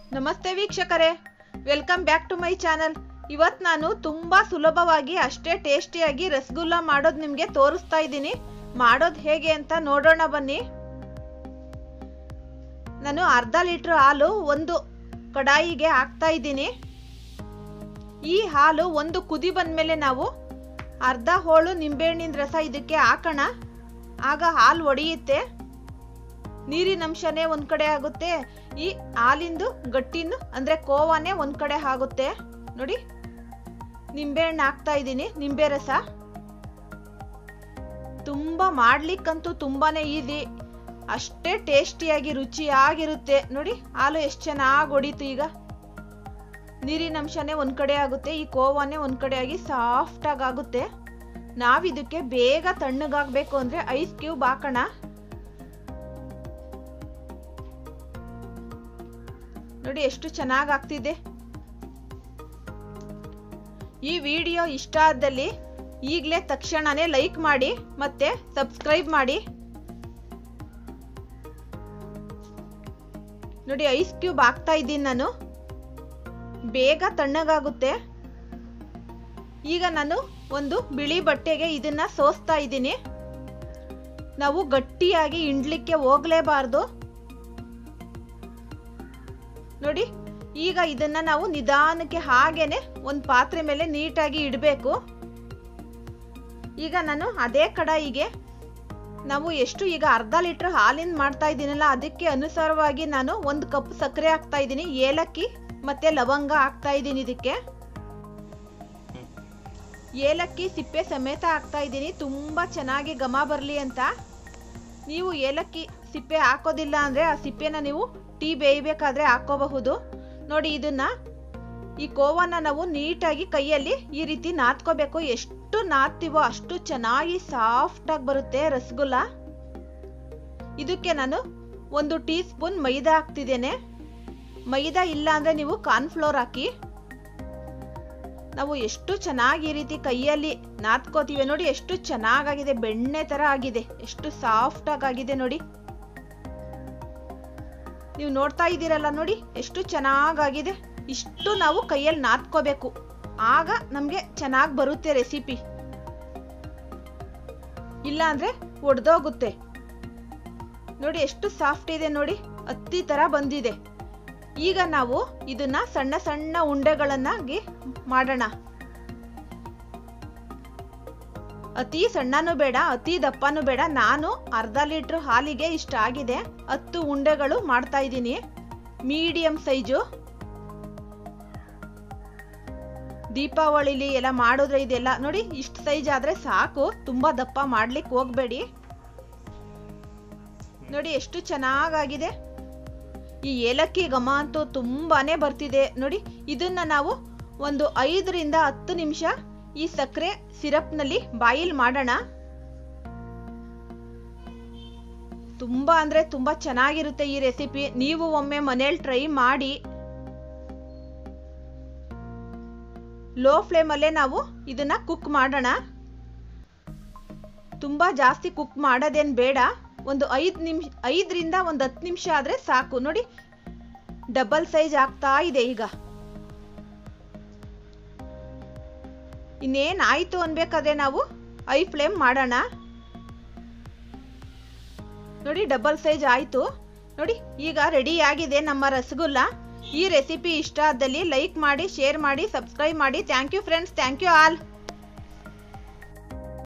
ನಮಸ್ತೆ ವೀಕ್ಷಕರೇ welcome back to my channel ಇವತ್ತು ನಾನು ತುಂಬಾ ಸುಲಭವಾಗಿ ಅಷ್ಟೇ ಟೇಸ್ಟಿಯಾಗಿ ರಸಗುಲ್ಲ ಮಾಡೋದು ನಿಮಗೆ ತೋರಿಸ್ತಾ ಇದ್ದೀನಿ ಮಾಡೋದು ಹೇಗೆ ಅಂತ ನೋಡೋಣ ಬನ್ನಿ ನಾನು ಅರ್ಧ ಲೀಟ್ರ್ ಹಾಲು ಒಂದು ಕಡಾಯಿಗೆ ಹಾಕ್ತಾ ಇದ್ದೀನಿ ಈ ಹಾಲು ಒಂದು ಕುದಿ ಬಂದ್ಮೇಲೆ ನಾವು ಅರ್ಧ ಹೋಳು ನಿಂಬೆಹಣ್ಣಿನ ರಸ ಇದಕ್ಕೆ ಹಾಕೋಣ ಆಗ ಹಾಲು ಒಡೆಯುತ್ತೆ ನೀರಿನ ಅಂಶನೇ ಒಂದ್ ಕಡೆ ಆಗುತ್ತೆ ಈ ಹಾಲಿಂದು ಗಟ್ಟಿನು ಅಂದ್ರೆ ಕೋವಾನೇ ಒಂದ್ ಕಡೆ ಆಗುತ್ತೆ ನೋಡಿ ನಿಂಬೆಹಣ್ಣು ಹಾಕ್ತಾ ಇದ್ದೀನಿ ನಿಂಬೆ ರಸ ತುಂಬಾ ಮಾಡ್ಲಿಕ್ಕಂತೂ ತುಂಬಾನೇ ಈಸಿ ಅಷ್ಟೇ ಟೇಸ್ಟಿಯಾಗಿ ರುಚಿಯಾಗಿರುತ್ತೆ ನೋಡಿ ಹಾಲು ಎಷ್ಟು ಚೆನ್ನಾಗಿ ಹೊಡಿತು ಈಗ ನೀರಿನ ಅಂಶನೇ ಒಂದ್ ಕಡೆ ಆಗುತ್ತೆ ಈ ಕೋವಾನೇ ಒಂದ್ ಕಡೆ ಆಗಿ ಸಾಫ್ಟ್ ಆಗಿ ಆಗುತ್ತೆ ನಾವಿದಕ್ಕೆ ಬೇಗ ತಣ್ಣಗಾಗ್ಬೇಕು ಅಂದ್ರೆ ಐಸ್ ಕ್ಯೂಬ್ ಹಾಕೋಣ ನೋಡಿ ಎಷ್ಟು ಚೆನ್ನಾಗಿ ಆಗ್ತಿದೆ ಈ ವಿಡಿಯೋ ಇಷ್ಟ ಆದಲ್ಲಿ ಈಗಲೇ ತಕ್ಷಣನೇ ಲೈಕ್ ಮಾಡಿ ಮತ್ತೆ ಸಬ್ಸ್ಕ್ರೈಬ್ ಮಾಡಿ ನೋಡಿ ಐಸ್ ಕ್ಯೂಬ್ ಹಾಕ್ತಾ ಇದ್ದೀನಿ ನಾನು ಬೇಗ ತಣ್ಣಗಾಗುತ್ತೆ ಈಗ ನಾನು ಒಂದು ಬಿಳಿ ಬಟ್ಟೆಗೆ ಇದನ್ನ ಸೋಸ್ತಾ ಇದ್ದೀನಿ ನಾವು ಗಟ್ಟಿಯಾಗಿ ಹಿಂಡ್ಲಿಕ್ಕೆ ಹೋಗ್ಲೇಬಾರ್ದು ನೋಡಿ ಈಗ ಇದನ್ನ ನಾವು ನಿಧಾನಕ್ಕೆ ಹಾಗೇನೆ ಒಂದು ಪಾತ್ರೆ ಮೇಲೆ ನೀಟಾಗಿ ಇಡಬೇಕು ಈಗ ನಾನು ಅದೇ ಕಡಾಯಿಗೆ ನಾವು ಎಷ್ಟು ಈಗ ಅರ್ಧ ಲೀಟರ್ ಹಾಲಿಂದ ಮಾಡ್ತಾ ಇದ್ದೀನಲ್ಲ ಅದಕ್ಕೆ ಅನುಸಾರವಾಗಿ ನಾನು ಒಂದು ಕಪ್ ಸಕ್ಕರೆ ಹಾಕ್ತಾ ಇದ್ದೀನಿ ಏಲಕ್ಕಿ ಮತ್ತೆ ಲವಂಗ ಹಾಕ್ತಾ ಇದ್ದೀನಿ ಇದಕ್ಕೆ ಏಲಕ್ಕಿ ಸಿಪ್ಪೆ ಸಮೇತ ಹಾಕ್ತಾ ಇದ್ದೀನಿ ತುಂಬಾ ಚೆನ್ನಾಗಿ ಘಮ ಬರಲಿ ಅಂತ ನೀವು ಏಲಕ್ಕಿ ಸಿಪ್ಪೆ ಹಾಕೋದಿಲ್ಲ ಅಂದ್ರೆ ಆ ಸಿಪ್ಪೆನ ನೀವು ಟೀ ಬೇಯಬೇಕಾದ್ರೆ ಹಾಕೋಬಹುದು ನೋಡಿ ಇದನ್ನ ಈ ಕೋವನ್ನ ನಾವು ನೀಟಾಗಿ ಕೈಯಲ್ಲಿ ಈ ರೀತಿ ನಾದ್ಕೋಬೇಕು ಎಷ್ಟು ನಾದ್ತೀವೋ ಅಷ್ಟು ಚೆನ್ನಾಗಿ ಸಾಫ್ಟ್ ಆಗಿ ಬರುತ್ತೆ ರಸಗುಲ್ಲ ಇದಕ್ಕೆ ನಾನು ಒಂದು ಟೀ ಸ್ಪೂನ್ ಮೈದಾ ಹಾಕ್ತಿದ್ದೇನೆ ಮೈದಾ ಇಲ್ಲ ಅಂದ್ರೆ ನೀವು ಕಾರ್ನ್ಫ್ಲೋರ್ ಹಾಕಿ ನಾವು ಎಷ್ಟು ಚೆನ್ನಾಗಿ ಈ ರೀತಿ ಕೈಯಲ್ಲಿ ನಾದ್ಕೋತೀವಿ ನೋಡಿ ಎಷ್ಟು ಚೆನ್ನಾಗಾಗಿದೆ ಬೆಣ್ಣೆ ತರ ಆಗಿದೆ ಎಷ್ಟು ಸಾಫ್ಟ್ ಆಗಿದೆ ನೋಡಿ ನೀವು ನೋಡ್ತಾ ಇದ್ದೀರಲ್ಲ ನೋಡಿ ಎಷ್ಟು ಚೆನ್ನಾಗಾಗಿದೆ ಇಷ್ಟು ನಾವು ಕೈಯಲ್ಲಿ ನಾದ್ಕೋಬೇಕು ಆಗ ನಮ್ಗೆ ಚೆನ್ನಾಗಿ ಬರುತ್ತೆ ರೆಸಿಪಿ ಇಲ್ಲ ಅಂದ್ರೆ ಒಡೆದೋಗುತ್ತೆ ನೋಡಿ ಎಷ್ಟು ಸಾಫ್ಟ್ ಇದೆ ನೋಡಿ ಹತ್ತಿ ತರ ಬಂದಿದೆ ಈಗ ನಾವು ಇದನ್ನ ಸಣ್ಣ ಸಣ್ಣ ಉಂಡೆಗಳನ್ನಾಗಿ ಮಾಡೋಣ ಅತಿ ಸಣ್ಣನೂ ಬೇಡ ಅತಿ ದಪ್ಪನೂ ಬೇಡ ನಾನು ಅರ್ಧ ಲೀಟರ್ ಹಾಲಿಗೆ ಇಷ್ಟ ಆಗಿದೆ ಹತ್ತು ಉಂಡೆಗಳು ಮಾಡ್ತಾ ಇದ್ದೀನಿ ಮೀಡಿಯಂ ಸೈಜು ದೀಪಾವಳಿಲಿ ಎಲ್ಲ ಮಾಡಿದ್ರೆ ಇದೆಲ್ಲ ನೋಡಿ ಇಷ್ಟು ಸೈಜ್ ಆದ್ರೆ ಸಾಕು ತುಂಬಾ ದಪ್ಪ ಮಾಡ್ಲಿಕ್ಕೆ ಹೋಗ್ಬೇಡಿ ನೋಡಿ ಎಷ್ಟು ಚೆನ್ನಾಗಾಗಿದೆ ಈ ಏಲಕ್ಕಿ ಘಮ ಅಂತೂ ತುಂಬಾನೇ ಬರ್ತಿದೆ ನೋಡಿ ಇದನ್ನ ನಾವು ಒಂದು ಐದರಿಂದ ಹತ್ತು ನಿಮಿಷ ಈ ಸಕ್ಕರೆ ಸಿರಪ್ನಲ್ಲಿ ಬಾಯಿಲ್ ಮಾಡೋಣ ತುಂಬಾ ಅಂದ್ರೆ ತುಂಬಾ ಚೆನ್ನಾಗಿರುತ್ತೆ ಈ ರೆಸಿಪಿ ನೀವು ಒಮ್ಮೆ ಮನೇಲಿ ಟ್ರೈ ಮಾಡಿ ಲೋ ಫ್ಲೇಮಲ್ಲೇ ನಾವು ಇದನ್ನ ಕುಕ್ ಮಾಡೋಣ ತುಂಬಾ ಜಾಸ್ತಿ ಕುಕ್ ಮಾಡೋದೇನ್ ಬೇಡ ಒಂದು ಐದ್ ನಿಮಿಷ ಐದರಿಂದ ಒಂದು ಹತ್ತು ನಿಮಿಷ ಆದ್ರೆ ಸಾಕು ನೋಡಿ ಡಬಲ್ ಸೈಜ್ ಆಗ್ತಾ ಇದೆ ಈಗ ಇನ್ನೇನ್ ಆಯ್ತು ಅನ್ಬೇಕಾದ್ರೆ ನಾವು ಐ ಫ್ಲೇಮ್ ಮಾಡೋಣ ನೋಡಿ ಡಬಲ್ ಸೈಜ್ ಆಯ್ತು ನೋಡಿ ಈಗ ರೆಡಿ ಆಗಿದೆ ನಮ್ಮ ರಸಗುಲ್ಲ ಈ ರೆಸಿಪಿ ಇಷ್ಟ ಆದಲ್ಲಿ ಲೈಕ್ ಮಾಡಿ ಶೇರ್ ಮಾಡಿ ಸಬ್ಸ್ಕ್ರೈಬ್ ಮಾಡಿ thank you friends thank you all